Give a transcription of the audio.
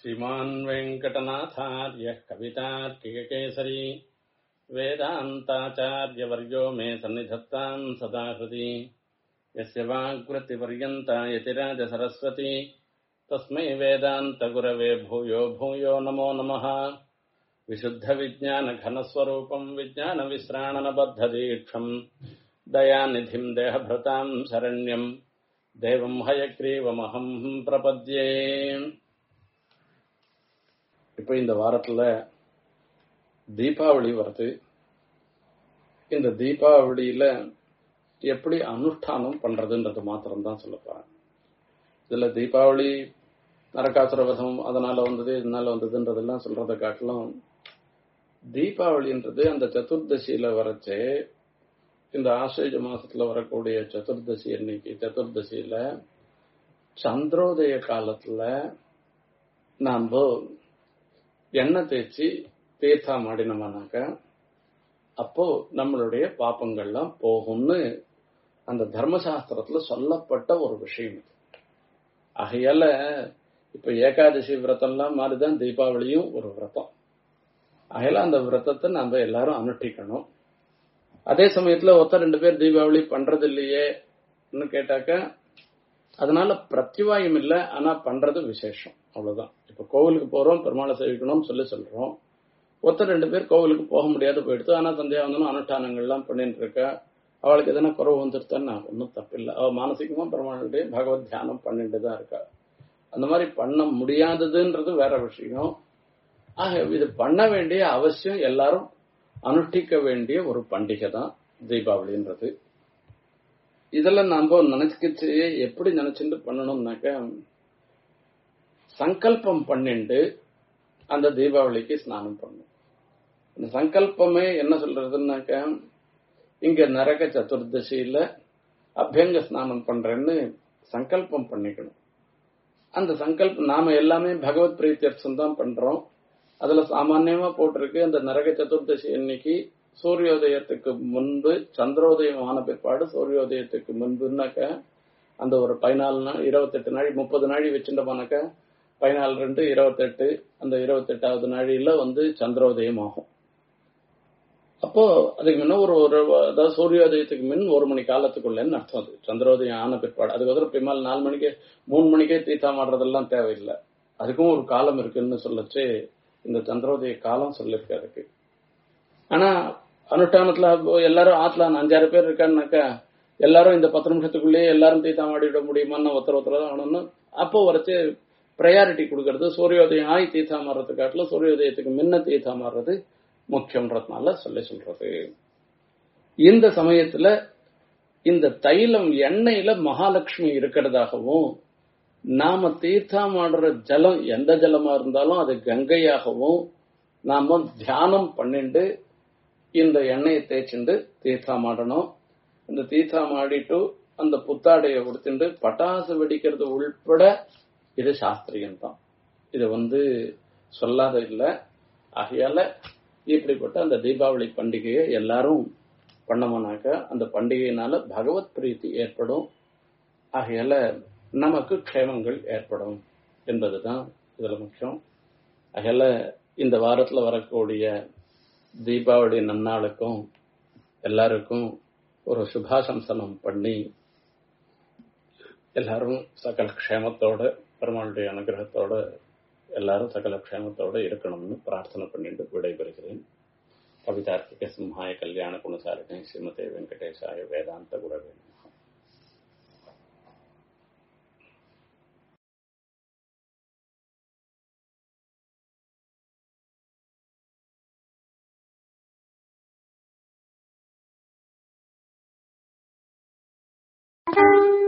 श्रीमान् वेङ्कटनाथार्यः कवितार्किककेसरी वेदान्ताचार्यवर्यो मे सन्निधत्ताम् सदा हृदि यस्य वाग्वृत्तिपर्यन्ता यतिराजसरस्वती तस्मै वेदान्तगुरवे भूयो भूयो नमो नमः विशुद्धविज्ञानघनस्वरूपम् विज्ञानविश्राणनबद्धदीक्षम् दयानिधिम् देहभृताम् शरण्यम् देवम् हयग्रीवमहम् प्रपद्ये இப்ப இந்த வாரத்துல தீபாவளி வருது இந்த தீபாவளியில எப்படி அனுஷ்டானம் பண்றதுன்றது மாத்திரம்தான் சொல்ல போறேன் இதுல தீபாவளி நரகாசுர வதம் அதனால வந்தது இதனால வந்ததுன்றதெல்லாம் சொல்றதை காட்டிலும் தீபாவளின்றது அந்த சதுர்தசியில வரச்சே இந்த ஆசேஜ மாசத்துல வரக்கூடிய சதுர்தசி அன்னைக்கு சதுர்தசியில சந்திரோதய காலத்துல நாம எண்ணெய் தேய்ச்சி தீர்த்தம் ஆடினோம்னாக்க அப்போ நம்மளுடைய பாப்பங்கள்லாம் போகும்னு அந்த தர்மசாஸ்திரத்துல சொல்லப்பட்ட ஒரு விஷயம் இது ஆகையால இப்ப ஏகாதசி விரதம்லாம் மாதிரிதான் தீபாவளியும் ஒரு விரதம் ஆகையால அந்த விரதத்தை நாம எல்லாரும் அனுஷ்டிக்கணும் அதே சமயத்துல ஒருத்தர் ரெண்டு பேர் தீபாவளி பண்றது இல்லையேன்னு கேட்டாக்க அதனால பிரத்யவாயம் இல்லை ஆனா பண்றது விசேஷம் அவ்வளவுதான் இப்ப கோவிலுக்கு போறோம் பெருமாளை சேவிக்கணும்னு சொல்லி சொல்றோம் ஒருத்தர் ரெண்டு பேர் கோவிலுக்கு போக முடியாது போயிடுது ஆனா சந்தியாவந்தனம் அனுஷ்டானங்கள்லாம் பண்ணிட்டு இருக்கா அவளுக்கு எதனா குறவு வந்துருத்தான்னு ஒன்றும் தப்பில்லை அவள் மானசிகமா பெருமாளுடைய பகவத் தியானம் பண்ணிட்டு தான் இருக்கா அந்த மாதிரி பண்ண முடியாததுன்றது வேற விஷயம் ஆக இது பண்ண வேண்டிய அவசியம் எல்லாரும் அனுஷ்டிக்க வேண்டிய ஒரு பண்டிகை தான் தீபாவளின்றது இதெல்லாம் நாம நினைச்சுக்கிச்சு எப்படி நினைச்சுட்டு பண்ணணும்னாக்க சங்கல்பம் பண்ணிண்டு அந்த தீபாவளிக்கு ஸ்நானம் பண்ணும் இந்த சங்கல்பமே என்ன சொல்றதுன்னாக்க இங்க நரக சதுர்தசியில அபியங்க ஸ்நானம் பண்றேன்னு சங்கல்பம் பண்ணிக்கணும் அந்த சங்கல்பம் நாம எல்லாமே பகவத் பிரீத்தியர்த்தம் தான் பண்றோம் அதுல சாமான்யமா போட்டிருக்கு அந்த நரக சதுர்தசி அன்னைக்கு சூரியோதயத்துக்கு முன்பு சந்திரோதயம் ஆன பிற்பாடு சூரியோதயத்துக்கு முன்புனாக்க அந்த ஒரு பதினாலு நாள் இருபத்தெட்டு நாள் முப்பது நாள் வச்சுட்டோம்னாக்க பதினாலு ரெண்டு இருபத்தெட்டு அந்த இருபத்தெட்டாவது நாழில வந்து சந்திரோதயம் ஆகும் அப்போ அதுக்கு முன்ன ஒரு ஒரு அதாவது சூரியோதயத்துக்கு முன் ஒரு மணி காலத்துக்குள்ளன்னு அர்த்தம் அது சந்திரோதயம் ஆன பிற்பாடு அதுக்கப்புறம் பிமால் நாலு மணிக்கே மூணு மணிக்கே தீத்தா மாடுறதெல்லாம் தேவையில்லை அதுக்கும் ஒரு காலம் இருக்குன்னு சொல்லச்சு இந்த சந்திரோதய காலம் சொல்லியிருக்கு அதுக்கு ஆனா அனுஷ்டானத்துல எல்லாரும் ஆத்துல அஞ்சாறு பேர் இருக்கான்னாக்கா எல்லாரும் இந்த பத்து நிமிஷத்துக்குள்ளேயே எல்லாரும் தீத்தா மாடிவிட முடியுமான்னு ஒருத்தர் ஒருத்தர் தான் ஆனோம்னா அப்போ வரைச்சு ப்ரையாரிட்டி கொடுக்கறது சூரியோதயம் ஆய் தீர்த்தா மாறுறது காட்டிலும் சூரியோதயத்துக்கு முன்ன தீர்த்தா மாறுறது முக்கியன்றதுனால சொல்லி சொல்றது இந்த சமயத்துல இந்த தைலம் எண்ணெயில மகாலட்சுமி இருக்கிறதாகவும் நாம தீர்த்தம் ஆடுற ஜலம் எந்த ஜலமா இருந்தாலும் அது கங்கையாகவும் நாம தியானம் பண்ணிண்டு இந்த எண்ணெயை தேய்ச்சிண்டு தீர்த்தம் ஆடணும் இந்த தீர்த்தம் ஆடிட்டு அந்த புத்தாடையை கொடுத்துட்டு பட்டாசு வெடிக்கிறது உள்பட இது சாஸ்திரியம் தான் இது வந்து சொல்லாத இல்லை ஆகையால இப்படிப்பட்ட அந்த தீபாவளி பண்டிகையை எல்லாரும் பண்ணோம்னாக்க அந்த பண்டிகையினால பகவத் பிரீத்தி ஏற்படும் ஆகையால நமக்கு க்ஷேமங்கள் ஏற்படும் என்பதுதான் இதுல முக்கியம் ஆகையால இந்த வாரத்துல வரக்கூடிய தீபாவளி நன்னாளுக்கும் எல்லாருக்கும் ஒரு சுபாசம்சனம் பண்ணி எல்லாரும் சகல க்ஷேமத்தோட பெருமாளுடைய அனுகிரகத்தோட எல்லாரும் சகல க்ஷேமத்தோட இருக்கணும்னு பிரார்த்தனை பண்ணிட்டு விடைபெறுகிறேன் கவிதார்த்திக சிம்ஹாய கல்யாண குணசாரிணை ஸ்ரீமதே வெங்கடேசாய வேதாந்த குரவே Thank you.